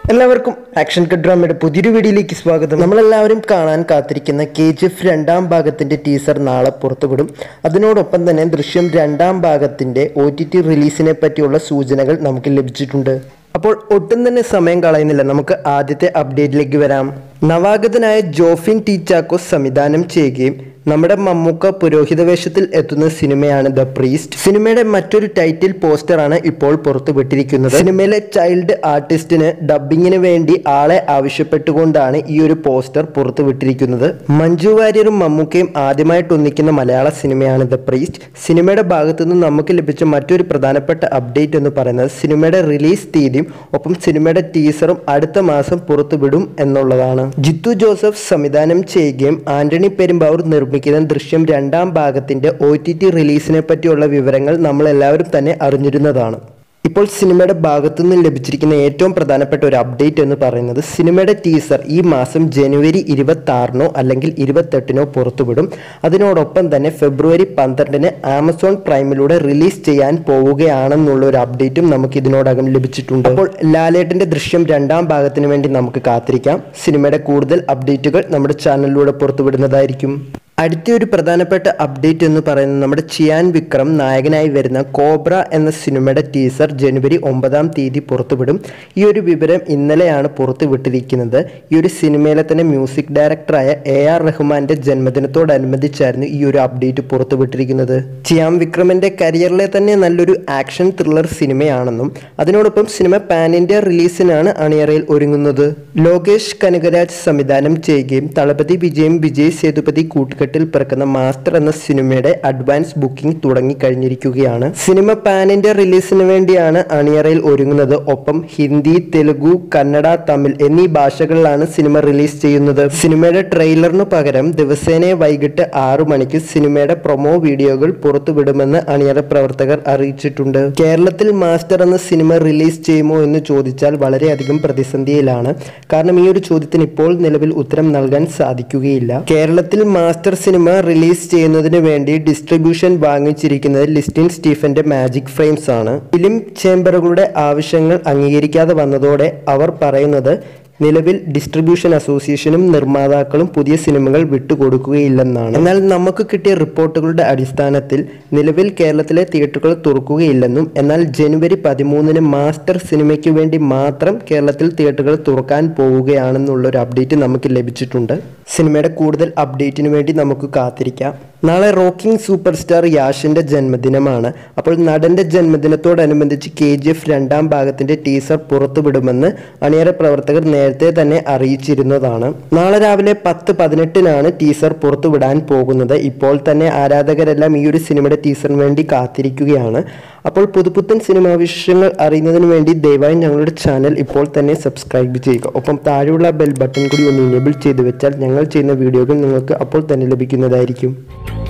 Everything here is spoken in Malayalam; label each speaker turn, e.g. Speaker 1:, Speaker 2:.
Speaker 1: എല്ലാവർക്കും ആക്ഷൻ കട്ട് ഡ്രാമയുടെ പുതിയൊരു വീഡിയോയിലേക്ക് സ്വാഗതം നമ്മളെല്ലാവരും കാണാൻ കാത്തിരിക്കുന്ന കെ ജി എഫ് രണ്ടാം ഭാഗത്തിന്റെ ടീസർ നാളെ പുറത്തുവിടും അതിനോടൊപ്പം തന്നെ ദൃശ്യം രണ്ടാം ഭാഗത്തിന്റെ ഒ ടി ടി റിലീസിനെ പറ്റിയുള്ള സൂചനകൾ നമുക്ക് ലഭിച്ചിട്ടുണ്ട് അപ്പോൾ ഒട്ടും തന്നെ സമയം കളയുന്നില്ല നമുക്ക് ആദ്യത്തെ അപ്ഡേറ്റിലേക്ക് വരാം നവാഗതനായ ജോഫിൻ ടി ചാക്കോസ് സംവിധാനം ചെയ്യുകയും നമ്മുടെ മമ്മൂക്ക പുരോഹിത വേഷത്തിൽ എത്തുന്ന സിനിമയാണ് ദ പ്രീസ്റ്റ് സിനിമയുടെ മറ്റൊരു ടൈറ്റിൽ പോസ്റ്ററാണ് ഇപ്പോൾ പുറത്തുവിട്ടിരിക്കുന്നത് സിനിമയിലെ ചൈൽഡ് ആർട്ടിസ്റ്റിന് ഡബിങ്ങിന് വേണ്ടി ആളെ ആവശ്യപ്പെട്ടുകൊണ്ടാണ് ഈ ഒരു പോസ്റ്റർ പുറത്തുവിട്ടിരിക്കുന്നത് മഞ്ജു വാര്യരും മമ്മൂക്കയും ആദ്യമായിട്ട് ഒന്നിക്കുന്ന മലയാള സിനിമയാണ് ദ പ്രീസ്റ്റ് സിനിമയുടെ ഭാഗത്തു നിന്ന് നമുക്ക് ലഭിച്ച മറ്റൊരു പ്രധാനപ്പെട്ട അപ്ഡേറ്റ് എന്ന് പറയുന്നത് സിനിമയുടെ റിലീസ് തീയതിയും ഒപ്പം സിനിമയുടെ ടീസറും അടുത്ത മാസം പുറത്തുവിടും എന്നുള്ളതാണ് ജിത്തു ജോസഫ് സംവിധാനം ചെയ്യുകയും ആന്റണി പെരുമ്പാവൂർ നിർമ്മിക്കുന്ന ദൃശ്യം രണ്ടാം ഭാഗത്തിന്റെ ഒ ടി ടി റിലീസിനെ പറ്റിയുള്ള വിവരങ്ങൾ നമ്മൾ എല്ലാവരും തന്നെ അറിഞ്ഞിരുന്നതാണ് ഇപ്പോൾ സിനിമയുടെ ഭാഗത്തു നിന്ന് ലഭിച്ചിരിക്കുന്ന ഏറ്റവും പ്രധാനപ്പെട്ട ഒരു അപ്ഡേറ്റ് എന്ന് പറയുന്നത് സിനിമയുടെ ടീസർ ഈ മാസം ജനുവരി ഇരുപത്തി ആറിനോ അല്ലെങ്കിൽ ഇരുപത്തെട്ടിനോ പുറത്തുവിടും അതിനോടൊപ്പം തന്നെ ഫെബ്രുവരി പന്ത്രണ്ടിന് ആമസോൺ പ്രൈമിലൂടെ റിലീസ് ചെയ്യാൻ പോവുകയാണെന്നുള്ള ഒരു അപ്ഡേറ്റും നമുക്ക് ഇതിനോടകം ലഭിച്ചിട്ടുണ്ട് അപ്പോൾ ലാലേട്ടന്റെ ദൃശ്യം രണ്ടാം ഭാഗത്തിന് വേണ്ടി നമുക്ക് കാത്തിരിക്കാം സിനിമയുടെ കൂടുതൽ അപ്ഡേറ്റുകൾ നമ്മുടെ ചാനലിലൂടെ പുറത്തുവിടുന്നതായിരിക്കും അടുത്ത ഒരു പ്രധാനപ്പെട്ട അപ്ഡേറ്റ് എന്ന് പറയുന്നത് നമ്മുടെ ചിയാൻ വിക്രം നായകനായി വരുന്ന കോബ്ര എന്ന സിനിമയുടെ ടീസർ ജനുവരി ഒമ്പതാം തീയതി പുറത്തുവിടും ഈ ഒരു വിവരം ഇന്നലെയാണ് പുറത്തുവിട്ടിരിക്കുന്നത് ഈ ഒരു സിനിമയിലെ തന്നെ മ്യൂസിക് ഡയറക്ടറായ എ ആർ റഹ്മാന്റെ ജന്മദിനത്തോടനുബന്ധിച്ചായിരുന്നു ഈ ഒരു അപ്ഡേറ്റ് പുറത്തുവിട്ടിരിക്കുന്നത് ചിയാൻ വിക്രമിന്റെ കരിയറിലെ തന്നെ നല്ലൊരു ആക്ഷൻ ത്രില്ലർ സിനിമയാണെന്നും അതിനോടൊപ്പം സിനിമ പാൻ ഇന്ത്യ റിലീസിനാണ് അണിയറയിൽ ഒരുങ്ങുന്നത് ലോകേഷ് കനകരാജ് സംവിധാനം ചെയ്യുകയും തളപതി വിജയും വിജയ് സേതുപതി കൂട്ടുകെട്ടിൽ പിറക്കുന്ന മാസ്റ്റർ എന്ന സിനിമയുടെ അഡ്വാൻസ് ബുക്കിംഗ് തുടങ്ങിക്കഴിഞ്ഞിരിക്കുകയാണ് സിനിമ പാൻ ഇന്ത്യ റിലീസിന് വേണ്ടിയാണ് അണിയറയിൽ ഒരുങ്ങുന്നത് ഒപ്പം ഹിന്ദി തെലുഗു കന്നഡ തമിഴ് എന്നീ ഭാഷകളിലാണ് സിനിമ റിലീസ് ചെയ്യുന്നത് സിനിമയുടെ ട്രെയിലറിന് പകരം ദിവസേന വൈകിട്ട് ആറു മണിക്ക് സിനിമയുടെ പ്രൊമോ വീഡിയോകൾ പുറത്തുവിടുമെന്ന് അണിയറ പ്രവർത്തകർ അറിയിച്ചിട്ടുണ്ട് കേരളത്തിൽ മാസ്റ്റർ എന്ന സിനിമ റിലീസ് ചെയ്യുമോ എന്ന് ചോദിച്ചാൽ വളരെയധികം പ്രതിസന്ധിയിലാണ് കാരണം ഈ ഒരു ചോദ്യത്തിന് ഇപ്പോൾ നിലവിൽ ഉത്തരം നൽകാൻ സാധിക്കുകയില്ല കേരളത്തിൽ മാസ്റ്റർ സിനിമ റിലീസ് ചെയ്യുന്നതിന് വേണ്ടി ഡിസ്ട്രിബ്യൂഷൻ വാങ്ങിച്ചിരിക്കുന്നത് ലിസ്റ്റിൻ സ്റ്റീഫന്റെ മാജിക് ഫ്രെയിംസ് ആണ് ഫിലിം ചേംബറുകളുടെ ആവശ്യങ്ങൾ അംഗീകരിക്കാതെ വന്നതോടെ അവർ പറയുന്നത് നിലവിൽ ഡിസ്ട്രിബ്യൂഷൻ അസോസിയേഷനും നിർമ്മാതാക്കളും പുതിയ സിനിമകൾ വിട്ടുകൊടുക്കുകയില്ലെന്നാണ് എന്നാൽ നമുക്ക് കിട്ടിയ റിപ്പോർട്ടുകളുടെ അടിസ്ഥാനത്തിൽ നിലവിൽ കേരളത്തിലെ തിയേറ്ററുകൾ തുറക്കുകയില്ലെന്നും എന്നാൽ ജനുവരി പതിമൂന്നിന് മാസ്റ്റർ സിനിമയ്ക്ക് വേണ്ടി മാത്രം കേരളത്തിൽ തിയേറ്ററുകൾ തുറക്കാൻ പോവുകയാണെന്നുള്ള ഒരു അപ്ഡേറ്റ് നമുക്ക് ലഭിച്ചിട്ടുണ്ട് സിനിമയുടെ കൂടുതൽ അപ്ഡേറ്റിന് വേണ്ടി നമുക്ക് കാത്തിരിക്കാം നാളെ റോക്കിംഗ് സൂപ്പർ സ്റ്റാർ യാഷിന്റെ ജന്മദിനമാണ് അപ്പോൾ നടന്റെ ജന്മദിനത്തോടനുബന്ധിച്ച് കെ ജി എഫ് രണ്ടാം ഭാഗത്തിന്റെ ടീസർ പുറത്തുവിടുമെന്ന് അണിയറ പ്രവർത്തകർ നേരത്തെ തന്നെ അറിയിച്ചിരുന്നതാണ് നാളെ രാവിലെ പത്ത് പതിനെട്ടിനാണ് ടീസർ പുറത്തുവിടാൻ പോകുന്നത് ഇപ്പോൾ തന്നെ ആരാധകരെല്ലാം ഈ ഒരു സിനിമയുടെ ടീസറിന് വേണ്ടി കാത്തിരിക്കുകയാണ് അപ്പോൾ പുതുപുത്തൻ സിനിമാ വിശേഷങ്ങൾ അറിയുന്നതിന് വേണ്ടി ദയവായി ഞങ്ങളുടെ ചാനൽ ഇപ്പോൾ തന്നെ സബ്സ്ക്രൈബ് ചെയ്യുക ഒപ്പം താഴെയുള്ള ബെൽ ബട്ടൺ കൂടി ഒന്ന് ഇനേബിൾ ചെയ്തു വെച്ചാൽ ഞങ്ങൾ ചെയ്യുന്ന വീഡിയോകൾ നിങ്ങൾക്ക് അപ്പോൾ തന്നെ ലഭിക്കുന്നതായിരിക്കും